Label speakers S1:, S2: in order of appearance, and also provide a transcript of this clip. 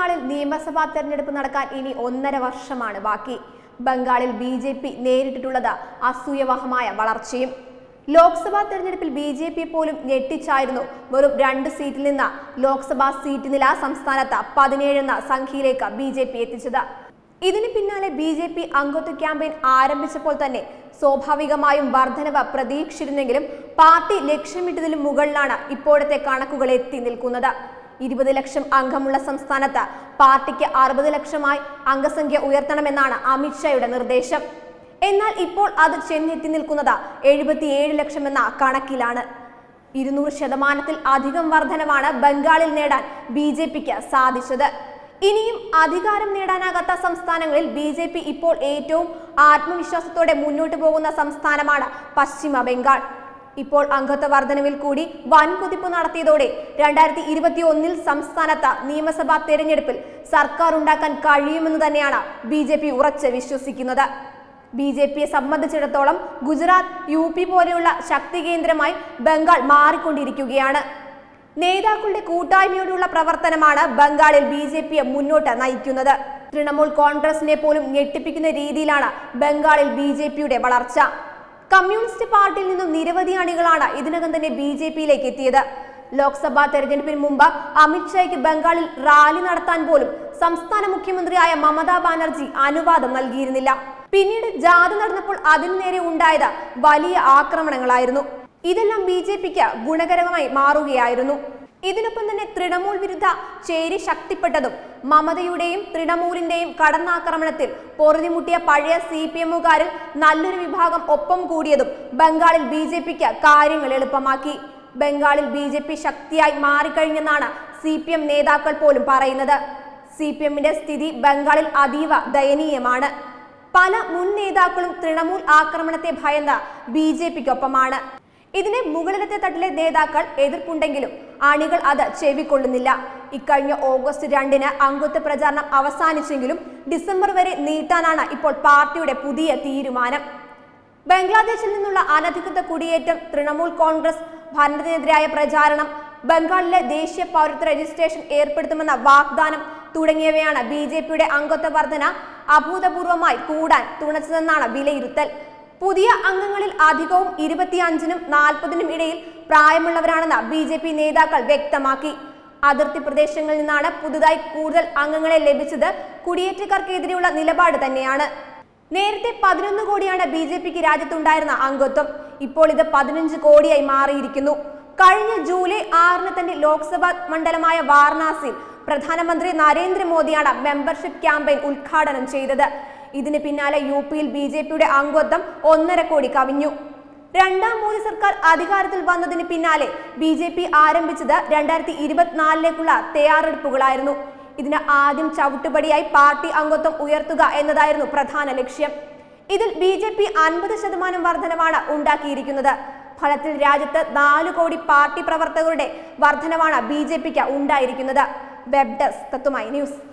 S1: ബംഗാളിൽ നിയമസഭാ തെരഞ്ഞെടുപ്പ് നടക്കാൻ ഇനി ഒന്നര വർഷമാണ് ബാക്കി ബംഗാളിൽ ബി ജെ പി നേരിട്ടിട്ടുള്ളത് അസൂയവഹമായ വളർച്ചയും ലോക്സഭാ തെരഞ്ഞെടുപ്പിൽ ബി ജെ പി പോലും ഞെട്ടിച്ചായിരുന്നു വെറും രണ്ട് സീറ്റിൽ നിന്ന് ലോക്സഭാ സീറ്റ് നില സംസ്ഥാനത്ത് പതിനേഴെന്ന സംഖ്യയിലേക്ക് ബി ജെ പി എത്തിച്ചത് ഇതിന് പിന്നാലെ ബി ജെ പി അംഗത്വ ക്യാമ്പയിൻ ആരംഭിച്ചപ്പോൾ തന്നെ സ്വാഭാവികമായും വർധനവ് പ്രതീക്ഷിച്ചിരുന്നെങ്കിലും പാർട്ടി ലക്ഷ്യമിട്ടതിലും മുകളിലാണ് ഇപ്പോഴത്തെ കണക്കുകൾ എത്തി നിൽക്കുന്നത് ഇരുപത് ലക്ഷം അംഗമുള്ള സംസ്ഥാനത്ത് പാർട്ടിക്ക് അറുപത് ലക്ഷമായി അംഗസംഖ്യ ഉയർത്തണമെന്നാണ് അമിത്ഷായുടെ നിർദ്ദേശം എന്നാൽ ഇപ്പോൾ അത് ചെന്നെത്തി നിൽക്കുന്നത് എഴുപത്തിയേഴ് ലക്ഷം എന്ന കണക്കിലാണ് ഇരുന്നൂറ് ശതമാനത്തിൽ അധികം വർധനവാണ് ബംഗാളിൽ നേടാൻ ബി ജെ പിക്ക് സാധിച്ചത് ഇനിയും അധികാരം നേടാനാകാത്ത സംസ്ഥാനങ്ങളിൽ ബി ജെ പി ഇപ്പോൾ ഏറ്റവും ആത്മവിശ്വാസത്തോടെ മുന്നോട്ട് പോകുന്ന സംസ്ഥാനമാണ് പശ്ചിമ ബംഗാൾ ഇപ്പോൾ അംഗത്വ വർധനവിൽ കൂടി വൻ കുതിപ്പ് നടത്തിയതോടെ രണ്ടായിരത്തി ഇരുപത്തി ഒന്നിൽ സംസ്ഥാനത്ത് നിയമസഭാ തെരഞ്ഞെടുപ്പിൽ സർക്കാർ ഉണ്ടാക്കാൻ കഴിയുമെന്ന് തന്നെയാണ് ബി ജെ പി ഉറച്ച് വിശ്വസിക്കുന്നത് ബി ജെ പിയെ സംബന്ധിച്ചിടത്തോളം ഗുജറാത്ത് യു പി പോലെയുള്ള ശക്തി കേന്ദ്രമായി ബംഗാൾ മാറിക്കൊണ്ടിരിക്കുകയാണ് നേതാക്കളുടെ കൂട്ടായ്മയോടുള്ള പ്രവർത്തനമാണ് ബംഗാളിൽ ബി ജെ പിയെ മുന്നോട്ട് നയിക്കുന്നത് തൃണമൂൽ കോൺഗ്രസിനെ പോലും ഞെട്ടിപ്പിക്കുന്ന രീതിയിലാണ് ബംഗാളിൽ ബി ജെ പിയുടെ വളർച്ച കമ്മ്യൂണിസ്റ്റ് പാർട്ടിയിൽ നിന്നും നിരവധി അണികളാണ് ഇതിനകം തന്നെ ബി ജെ പിയിലേക്ക് എത്തിയത് ലോക്സഭാ തെരഞ്ഞെടുപ്പിന് മുമ്പ് അമിത്ഷായ്ക്ക് ബംഗാളിൽ റാലി നടത്താൻ പോലും സംസ്ഥാന മുഖ്യമന്ത്രിയായ മമതാ ബാനർജി അനുവാദം നൽകിയിരുന്നില്ല പിന്നീട് ജാഥ നടന്നപ്പോൾ അതിനു നേരെ ഉണ്ടായത് വലിയ ആക്രമണങ്ങളായിരുന്നു ഇതെല്ലാം ബി ജെ പിക്ക് ഗുണകരമായി മാറുകയായിരുന്നു ഇതിനൊപ്പം തന്നെ തൃണമൂൽ വിരുദ്ധ ചേരി ശക്തിപ്പെട്ടതും മമതയുടെയും തൃണമൂലിന്റെയും കടന്നാക്രമണത്തിൽ പൊറുതിമുട്ടിയ പഴയ സി പി എമ്മുകാരിൽ നല്ലൊരു വിഭാഗം ഒപ്പം കൂടിയതും ബംഗാളിൽ ബി ജെ പിക്ക് കാര്യങ്ങൾ എളുപ്പമാക്കി ബംഗാളിൽ ബി ജെ പി ശക്തിയായി മാറിക്കഴിഞ്ഞെന്നാണ് സി പി എം നേതാക്കൾ പോലും പറയുന്നത് സി പി എമ്മിന്റെ സ്ഥിതി ബംഗാളിൽ അതീവ ദയനീയമാണ് പല മുൻ നേതാക്കളും തൃണമൂൽ ആക്രമണത്തെ ഭയന്ന ബി ജെ പിക്കൊപ്പമാണ് ഇതിനെ മുകളിലത്തെ തട്ടിലെ നേതാക്കൾ എതിർപ്പുണ്ടെങ്കിലും അണികൾ അത് ചെവിക്കൊള്ളുന്നില്ല ഇക്കഴിഞ്ഞ ഓഗസ്റ്റ് രണ്ടിന് അംഗത്വ പ്രചാരണം അവസാനിച്ചെങ്കിലും ഡിസംബർ വരെ നീട്ടാനാണ് ഇപ്പോൾ പാർട്ടിയുടെ പുതിയ തീരുമാനം ബംഗ്ലാദേശിൽ നിന്നുള്ള അനധികൃത കുടിയേറ്റം തൃണമൂൽ കോൺഗ്രസ് ഭരണത്തിനെതിരായ പ്രചാരണം ബംഗാളിലെ ദേശീയ പൗരത്വ രജിസ്ട്രേഷൻ ഏർപ്പെടുത്തുമെന്ന വാഗ്ദാനം തുടങ്ങിയവയാണ് ബി ജെ പിയുടെ അംഗത്വ വർധന അഭൂതപൂർവമായി കൂടാൻ തുണച്ചതെന്നാണ് വിലയിരുത്തൽ പുതിയ അംഗങ്ങളിൽ അധികവും ഇരുപത്തിയഞ്ചിനും നാൽപ്പതിനും ഇടയിൽ പ്രായമുള്ളവരാണെന്ന് ബി ജെ പി നേതാക്കൾ വ്യക്തമാക്കി അതിർത്തി പ്രദേശങ്ങളിൽ നിന്നാണ് പുതുതായി കൂടുതൽ അംഗങ്ങളെ ലഭിച്ചത് കുടിയേറ്റക്കാർക്കെതിരെയുള്ള നിലപാട് തന്നെയാണ് നേരത്തെ പതിനൊന്ന് കോടിയാണ് ബി ജെ പിക്ക് രാജ്യത്തുണ്ടായിരുന്ന അംഗത്വം ഇപ്പോൾ ഇത് പതിനഞ്ച് കോടിയായി മാറിയിരിക്കുന്നു കഴിഞ്ഞ ജൂലൈ ആറിന് തന്നെ ലോക്സഭാ മണ്ഡലമായ വാരണാസിയിൽ പ്രധാനമന്ത്രി നരേന്ദ്രമോദിയാണ് മെമ്പർഷിപ്പ് ക്യാമ്പയിൻ ഉദ്ഘാടനം ചെയ്തത് ഇതിന് പിന്നാലെ യു പിയിൽ ബി ജെ പിയുടെ അംഗത്വം ഒന്നര കോടി കവിഞ്ഞു രണ്ടാം മോദി സർക്കാർ അധികാരത്തിൽ വന്നതിന് പിന്നാലെ ബി ജെ പി ആരംഭിച്ചത് രണ്ടായിരത്തി ഇരുപത്തിനാലിലേക്കുള്ള തയ്യാറെടുപ്പുകളായിരുന്നു ഇതിന് ആദ്യം ചവിട്ടുപടിയായി പാർട്ടി അംഗത്വം ഉയർത്തുക എന്നതായിരുന്നു പ്രധാന ലക്ഷ്യം ഇതിൽ ബി ജെ പി അൻപത് ശതമാനം വർധനവാണ് ഉണ്ടാക്കിയിരിക്കുന്നത് ഫലത്തിൽ രാജ്യത്ത് നാല് കോടി പാർട്ടി പ്രവർത്തകരുടെ വർധനവാണ് ബി ജെ പിക്ക് ഉണ്ടായിരിക്കുന്നത് വെബ് ഡെസ്ക് തത്തുമായി ന്യൂസ്